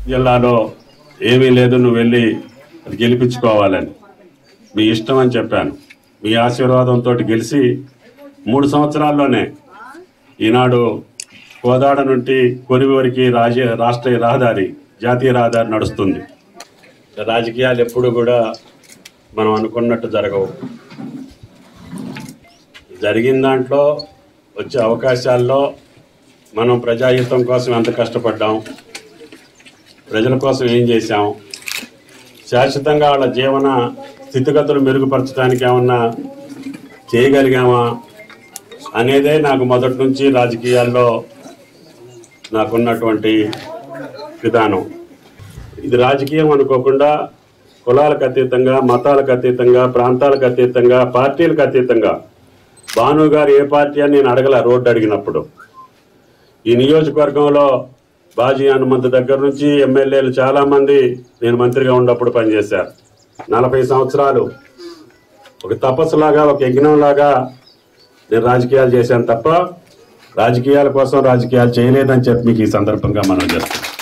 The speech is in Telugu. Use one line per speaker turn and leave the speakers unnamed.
జిల్లాలో ఏమీ లేదు నువ్వు వెళ్ళి అది గెలిపించుకోవాలని మీ ఇష్టం అని చెప్పాను మీ ఆశీర్వాదంతో గెలిచి మూడు సంవత్సరాల్లోనే ఈనాడు కోదాడ నుండి కొరివి వరకు రాజ రాష్ట్రీయ రహదారి జాతీయ రహదారి నడుస్తుంది రాజకీయాలు ఎప్పుడు కూడా మనం అనుకున్నట్టు జరగవు జరిగిన దాంట్లో వచ్చే అవకాశాల్లో మనం ప్రజాహితం కోసం ఎంత కష్టపడ్డాం ప్రజల కోసం ఏం చేశాం శాశ్వతంగా వాళ్ళ జీవన స్థితిగతులు మెరుగుపరచడానికి ఏమన్నా చేయగలిగామా అనేదే నాకు మొదటి నుంచి రాజకీయాల్లో నాకున్నటువంటి విధానం ఇది రాజకీయం అనుకోకుండా కులాలకు అతీతంగా మతాలకు అతీతంగా ప్రాంతాలకు అతీతంగా పార్టీలకు అతీతంగా భాను గారు ఏ పార్టీ అని నేను అడగల రోడ్డు అడిగినప్పుడు ఈ నియోజకవర్గంలో బాజీ హనుమంత్ దగ్గర నుంచి ఎమ్మెల్యేలు చాలా మంది నేను మంత్రిగా ఉన్నప్పుడు పనిచేశారు నలభై సంవత్సరాలు ఒక తపస్సులాగా ఒక యజ్ఞంలాగా నేను రాజకీయాలు చేశాను తప్ప రాజకీయాల కోసం రాజకీయాలు చేయలేదని చెప్పి మీకు ఈ సందర్భంగా మనం చేస్తాం